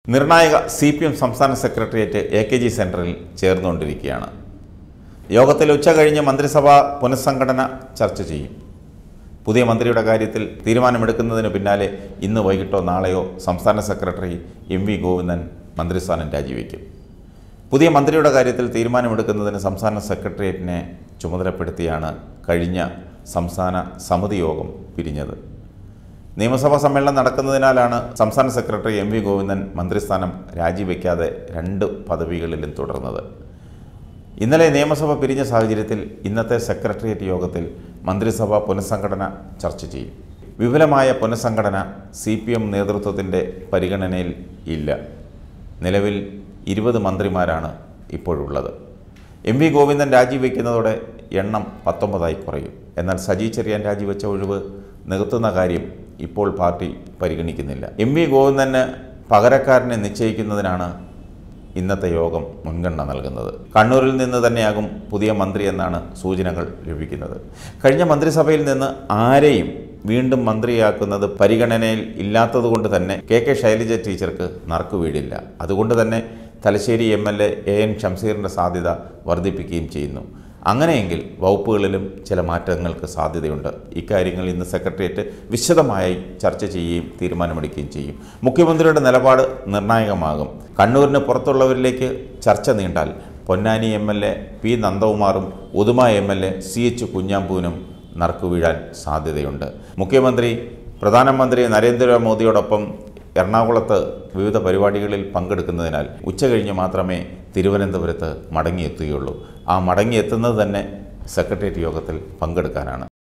നിർണായക C P M സംസ്ഥാന secretariat A K G സെൻറ്ററിൽ ചേർന്നുകൊണ്ടിരിക്കുകയാണ് യോഗത്തിൽ ഉച്ച കഴിഞ്ഞ് മന്ത്രിസഭാ പുനഃസംഘടന ചർച്ച ചെയ്യും പുതിയ മന്ത്രിയുടെ കാര്യത്തിൽ തീരുമാനമെടുക്കുന്നതിന് പിന്നാലെ ഇന്ന് വൈകിട്ടോ നാളെയോ സംസ്ഥാന സെക്രട്ടറി എം വി ഗോവിന്ദൻ മന്ത്രിസ്ഥാനം രാജിവെക്കും പുതിയ മന്ത്രിയുടെ കാര്യത്തിൽ തീരുമാനമെടുക്കുന്നതിന് സംസ്ഥാന സെക്രട്ടേറിയറ്റിനെ ചുമതലപ്പെടുത്തിയാണ് കഴിഞ്ഞ സംസ്ഥാന സമിതി യോഗം പിരിഞ്ഞത് നിയമസഭാ സമ്മേളനം നടക്കുന്നതിനാലാണ് സംസ്ഥാന സെക്രട്ടറി എം വി ഗോവിന്ദൻ മന്ത്രിസ്ഥാനം രാജിവെക്കാതെ രണ്ട് പദവികളിലും തുടർന്നത് ഇന്നലെ നിയമസഭ പിരിഞ്ഞ സാഹചര്യത്തിൽ ഇന്നത്തെ സെക്രട്ടേറിയറ്റ് യോഗത്തിൽ മന്ത്രിസഭ പുനഃസംഘടന ചർച്ച ചെയ്യും വിപുലമായ പുനഃസംഘടന സി പി എം നേതൃത്വത്തിൻ്റെ പരിഗണനയിൽ ഇല്ല നിലവിൽ ഇരുപത് മന്ത്രിമാരാണ് ഇപ്പോഴുള്ളത് എം വി ഗോവിന്ദൻ രാജിവെക്കുന്നതോടെ എണ്ണം പത്തൊമ്പതായി കുറയും എന്നാൽ സജി ചെറിയാൻ രാജിവെച്ച ഒഴിവ് നികത്തുന്ന കാര്യം ഇപ്പോൾ പാർട്ടി പരിഗണിക്കുന്നില്ല എം വി ഗോവിന്ദന് പകരക്കാരനെ നിശ്ചയിക്കുന്നതിനാണ് ഇന്നത്തെ യോഗം മുൻഗണന നൽകുന്നത് കണ്ണൂരിൽ നിന്ന് തന്നെയാകും പുതിയ മന്ത്രി എന്നാണ് സൂചനകൾ ലഭിക്കുന്നത് കഴിഞ്ഞ മന്ത്രിസഭയിൽ നിന്ന് ആരെയും വീണ്ടും മന്ത്രിയാക്കുന്നത് പരിഗണനയിൽ ഇല്ലാത്തതുകൊണ്ട് തന്നെ കെ കെ ശൈലജ ടീച്ചർക്ക് നറുക്കുവീടില്ല അതുകൊണ്ട് തന്നെ Thalassery M L A A N ഷംസീറിൻ്റെ സാധ്യത വർദ്ധിപ്പിക്കുകയും ചെയ്യുന്നു അങ്ങനെയെങ്കിൽ വകുപ്പുകളിലും ചില മാറ്റങ്ങൾക്ക് സാധ്യതയുണ്ട് ഇക്കാര്യങ്ങൾ ഇന്ന് സെക്രട്ടേറിയറ്റ് വിശദമായി ചർച്ച ചെയ്യുകയും തീരുമാനമെടുക്കുകയും ചെയ്യും മുഖ്യമന്ത്രിയുടെ നിലപാട് നിർണായകമാകും കണ്ണൂരിന് പുറത്തുള്ളവരിലേക്ക് ചർച്ച നീണ്ടാൽ Ponnani M L A P നന്ദകുമാറും Uduma M L A C H കുഞ്ഞാമ്പൂനും നറുക്കു വീഴാൻ സാധ്യതയുണ്ട് മുഖ്യമന്ത്രി പ്രധാനമന്ത്രി നരേന്ദ്രമോദിയോടൊപ്പം എറണാകുളത്ത് വിവിധ പരിപാടികളിൽ പങ്കെടുക്കുന്നതിനാൽ ഉച്ചകഴിഞ്ഞ് മാത്രമേ തിരുവനന്തപുരത്ത് മടങ്ങിയെത്തുകയുള്ളൂ ആ മടങ്ങിയെത്തുന്നത് തന്നെ സെക്രട്ടേറിയറ്റ് യോഗത്തിൽ പങ്കെടുക്കാനാണ്